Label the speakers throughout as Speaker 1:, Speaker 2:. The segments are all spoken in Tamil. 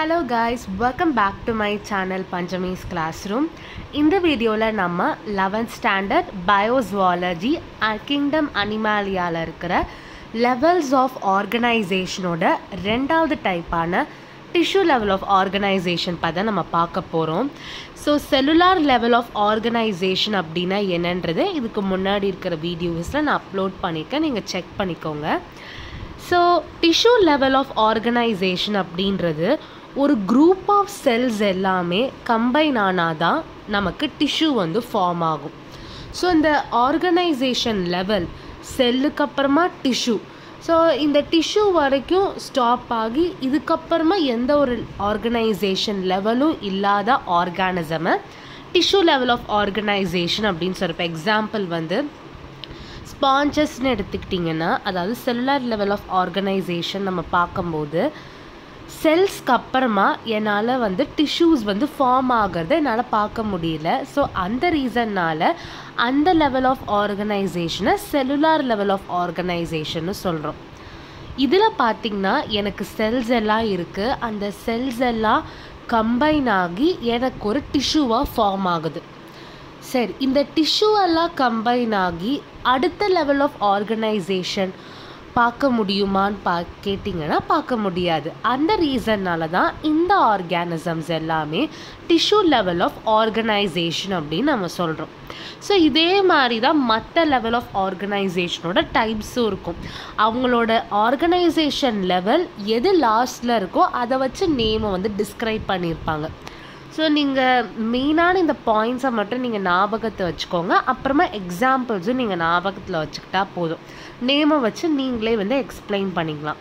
Speaker 1: hello guys welcome back to my channel Panchami's class room இந்த வீடியோவில் நம்ம லெவன்த் ஸ்டாண்டர்ட் பயோஸ்வாலஜி கிங்டம் அனிமாலியாவில் இருக்கிற லெவல்ஸ் ஆஃப் ஆர்கனைசேஷனோட ரெண்டாவது டைப்பான டிஷ்யூ லெவல் ஆஃப் ஆர்கனைசேஷன் பார்த்தா நம்ம பார்க்க போகிறோம் so cellular level of organisation அப்படின்னா என்னன்றது இதுக்கு முன்னாடி இருக்கிற வீடியோஸில் நான் அப்லோட் பண்ணியிருக்கேன் நீங்கள் செக் பண்ணிக்கோங்க so tissue level of organisation அப்படின்றது ஒரு குரூப் ஆஃப் செல்ஸ் எல்லாமே கம்பைன் ஆனால் தான் நமக்கு டிஷ்யூ வந்து ஃபார்ம் ஆகும் ஸோ இந்த ஆர்கனைசேஷன் லெவல் செல்லுக்கு அப்புறமா டிஷ்யூ ஸோ இந்த டிஷ்யூ வரைக்கும் ஸ்டாப் ஆகி இதுக்கப்புறமா எந்த ஒரு ஆர்கனைசேஷன் லெவலும் இல்லாத ஆர்கானிசமை டிஷ்யூ லெவல் ஆஃப் ஆர்கனைசேஷன் அப்படின்னு சொல்கிறப்ப எக்ஸாம்பிள் வந்து ஸ்பாஞ்சஸ்ன்னு எடுத்துக்கிட்டிங்கன்னா அதாவது செல்லுலார் லெவல் ஆஃப் ஆர்கனைசேஷன் நம்ம பார்க்கும்போது செல்ஸ்க்கு அப்புறமா என்னால் வந்து டிஷ்யூஸ் வந்து ஃபார்ம் ஆகிறத என்னால் பார்க்க முடியல ஸோ அந்த ரீசன்னால் அந்த லெவல் ஆஃப் ஆர்கனைசேஷனை செல்லுலார் லெவல் ஆஃப் ஆர்கனைசேஷன்னு சொல்கிறோம் இதில் பார்த்திங்கன்னா எனக்கு செல்ஸ் எல்லாம் இருக்குது அந்த செல்ஸ் எல்லாம் கம்பைன் ஆகி எனக்கு ஒரு டிஷ்யூவாக ஃபார்ம் ஆகுது சரி இந்த டிஷ்யூ எல்லாம் கம்பைன் ஆகி அடுத்த லெவல் ஆஃப் ஆர்கனைசேஷன் பார்க்க முடியுமான்னு பா கேட்டிங்கன்னா பார்க்க முடியாது அந்த ரீசன்னால தான் இந்த ஆர்கானிசம்ஸ் எல்லாமே டிஷ்யூ லெவல் ஆஃப் ஆர்கனைசேஷன் அப்படின்னு நம்ம சொல்கிறோம் ஸோ இதே மாதிரி தான் மற்ற லெவல் ஆஃப் ஆர்கனைசேஷனோட டைப்ஸும் இருக்கும் அவங்களோட ஆர்கனைசேஷன் லெவல் எது லாஸ்டில் இருக்கோ அதை வச்சு நேமை வந்து டிஸ்கிரைப் பண்ணியிருப்பாங்க ஸோ நீங்கள் மெயினான இந்த பாயிண்ட்ஸை மட்டும் நீங்கள் ஞாபகத்தை வச்சுக்கோங்க அப்புறமா எக்ஸாம்பிள்ஸும் நீங்கள் ஞாபகத்தில் வச்சுக்கிட்டா போதும் நேமை வச்சு நீங்களே வந்து எக்ஸ்பிளைன் பண்ணிக்கலாம்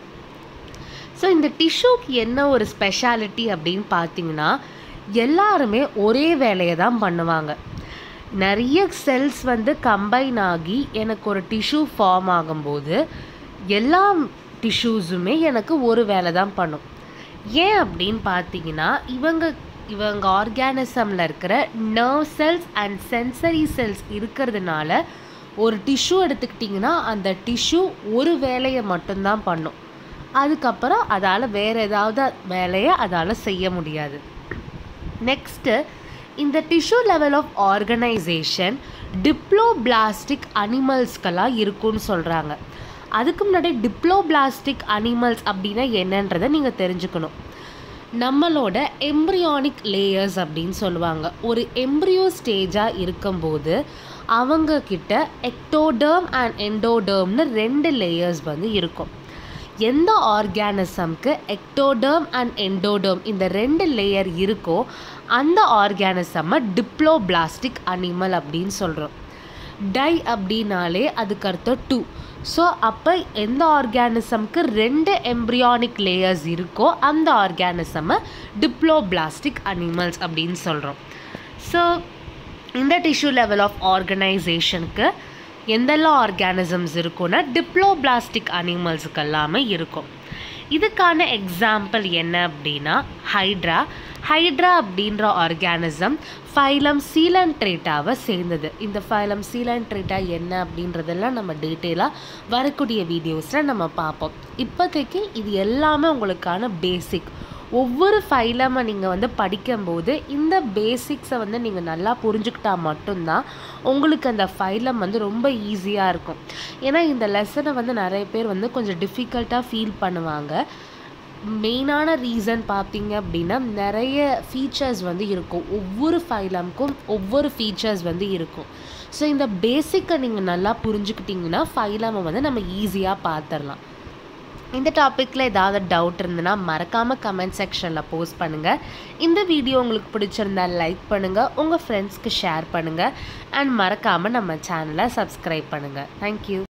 Speaker 1: ஸோ இந்த டிஷ்யூக்கு என்ன ஒரு ஸ்பெஷாலிட்டி அப்படின்னு பார்த்தீங்கன்னா எல்லாருமே ஒரே வேலையை தான் பண்ணுவாங்க நிறைய செல்ஸ் வந்து கம்பைன் ஆகி எனக்கு ஒரு டிஷ்யூ ஃபார்ம் ஆகும்போது எல்லா டிஷ்யூஸுமே எனக்கு ஒரு வேலை தான் பண்ணும் ஏன் அப்படின்னு பார்த்தீங்கன்னா இவங்க இவங்க ஆர்கானிசமில் இருக்கிற nerve cells and sensory cells இருக்கிறதுனால ஒரு டிஷ்யூ எடுத்துக்கிட்டிங்கன்னா அந்த டிஷ்யூ ஒரு வேலையை மட்டும்தான் பண்ணும் அதுக்கப்புறம் அதால் வேறு ஏதாவது வேலையை அதால் செய்ய முடியாது நெக்ஸ்ட்டு இந்த tissue level of organisation diploblastic அனிமல்ஸ்க்கெல்லாம் இருக்குன்னு சொல்கிறாங்க அதுக்கு முன்னாடி டிப்ளோபிளாஸ்டிக் அனிமல்ஸ் அப்படின்னா என்னன்றதை நீங்கள் தெரிஞ்சுக்கணும் நம்மளோட எம்ப்ரியானிக் லேயர்ஸ் அப்படின்னு சொல்லுவாங்க ஒரு எம்ப்ரியோ ஸ்டேஜாக இருக்கும்போது அவங்க கிட்ட எக்டோடர்ம் அண்ட் எண்டோடர்ம்னு ரெண்டு லேயர்ஸ் வந்து இருக்கும் எந்த ஆர்கானிசம்க்கு எக்டோடர்ம் அண்ட் எண்டோடர்ம் இந்த ரெண்டு லேயர் இருக்கோ அந்த ஆர்கானிசம்மை டிப்ளோபிளாஸ்டிக் அனிமல் அப்படின்னு சொல்கிறோம் டை அப்படின்னாலே அதுக்கு அர்த்தம் டூ ஸோ அப்போ எந்த ஆர்கானிசம்க்கு ரெண்டு எம்ப்ரியானிக் லேயர்ஸ் இருக்கோ அந்த ஆர்கானிசமை டிப்ளோபிளாஸ்டிக் அனிமல்ஸ் அப்படின்னு சொல்கிறோம் ஸோ இந்த டிஷ்யூ லெவல் ஆஃப் ஆர்கனைசேஷனுக்கு எந்தெல்லாம் ஆர்கானிசம்ஸ் இருக்கும்னா டிப்ளோபிளாஸ்டிக் அனிமல்ஸுக்கு எல்லாமே இருக்கும் இதுக்கான எக்ஸாம்பிள் என்ன அப்படின்னா ஹைட்ரா ஹைட்ரா அப்படின்ற ஆர்கானிசம் ஃபைலம் சீலன்ட்ரேட்டாவை சேர்ந்தது இந்த ஃபைலம் சீலன்ட்ரேட்டா என்ன அப்படின்றதெல்லாம் நம்ம டீட்டெயிலாக வரக்கூடிய வீடியோஸில் நம்ம பார்ப்போம் இப்போதைக்கு இது எல்லாமே உங்களுக்கான பேசிக் ஒவ்வொரு ஃபைலமை நீங்கள் வந்து படிக்கும்போது இந்த பேசிக்ஸை வந்து நீங்கள் நல்லா புரிஞ்சுக்கிட்டா மட்டும்தான் உங்களுக்கு அந்த ஃபைலம் வந்து ரொம்ப ஈஸியாக இருக்கும் ஏன்னா இந்த லெசனை வந்து நிறைய பேர் வந்து கொஞ்சம் டிஃபிகல்ட்டாக ஃபீல் பண்ணுவாங்க மெயினான ரீசன் பார்த்தீங்க அப்படின்னா நிறைய ஃபீச்சர்ஸ் வந்து இருக்கும் ஒவ்வொரு ஃபைலமுக்கும் ஒவ்வொரு ஃபீச்சர்ஸ் வந்து இருக்கும் ஸோ இந்த பேசிக்கை நீங்கள் நல்லா புரிஞ்சுக்கிட்டிங்கன்னா ஃபைலமை வந்து நம்ம ஈஸியாக பார்த்துடலாம் இந்த டாப்பிக்கில் ஏதாவது டவுட் இருந்ததுன்னா மறக்காமல் கமெண்ட் செக்ஷனில் போஸ்ட் பண்ணுங்கள் இந்த வீடியோ உங்களுக்கு பிடிச்சிருந்தா லைக் பண்ணுங்கள் உங்கள் ஃப்ரெண்ட்ஸ்க்கு ஷேர் பண்ணுங்கள் அண்ட் மறக்காமல் நம்ம சேனலை சப்ஸ்கிரைப் பண்ணுங்கள் தேங்க்யூ